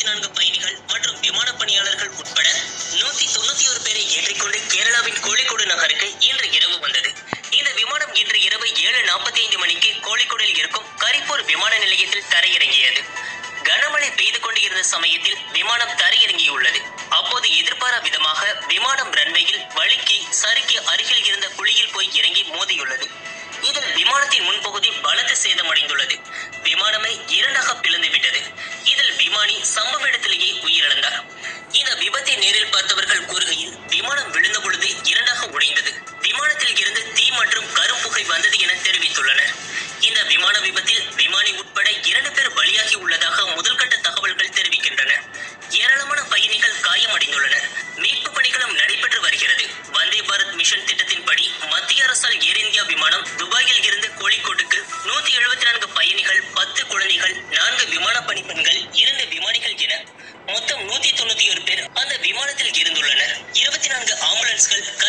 இருபத்தி நான்கு பயணிகள் மற்றும் விமான பணியாளர்கள் உட்பட நூத்தி தொண்ணூத்தி ஒரு பேரை ஏற்றிக்கொண்டு கேரளாவின் கோழிக்கோடு நகருக்கு இன்று இரவு வந்தது இந்த விமானம் இன்று இரவு ஏழு நாற்பத்தி ஐந்து மணிக்கு கோழிக்கோடில் இருக்கும் கரிப்பூர் விமான நிலையத்தில் தரையிறங்கியது கனமழை பெய்து கொண்டிருந்த சமயத்தில் விமானம் தரையிறங்கியுள்ளது அப்போது எதிர்பாரா விதமாக விமானம் ரன்வேயில் வழுக்கி சறுக்கி அருகில் இருந்த குழியில் போய் இறங்கி மோதியுள்ளது இதில் விமானத்தின் முன்பகுதி பலத்த சேதமடைந்துள்ளது விமானமே இரண்டாக பிளந்து விட்டது இதில் விமானி சம்பவ இடத்திலேயே உயிரிழந்தார் இந்த விபத்தை நேரில் பார்த்தவர்கள் கூறுகையில் விமானம் விழுந்த பொழுது இரண்டாக உடைந்தது விமானத்தில் இருந்து தீ மற்றும் கரும்புகை வந்தது என தெரிவித்துள்ளனர் இந்த விமான விபத்தில் விமானி உட்பட இரண்டு பேர் பலியாகி உள்ளதாக முதல்கட்ட தகவல்கள் தெரிவிக்கின்றன ஏராளமான பயணிகள் காயமடைந்துள்ளனர் மீட்பு பணிகளும் நடைபெற்று வருகிறது வந்தே பாரத் மிஷன் திட்டத்தின்படி மத்திய அரசால் ஏர் இந்தியா விமானம் துபாயில் இருந்து கோழிக்கோட்டுக்கு நூத்தி எழுபத்தி நான்கு பயணிகள் பத்து குழந்தைகள் நான்கு விமான பணிப்பெண்கள் இரண்டு விமானிகள் என மொத்தம் நூத்தி தொண்ணூத்தி ஒரு பேர் அந்த விமானத்தில் இருந்துள்ளனர் இருபத்தி நான்கு ஆம்புலன்ஸ்கள்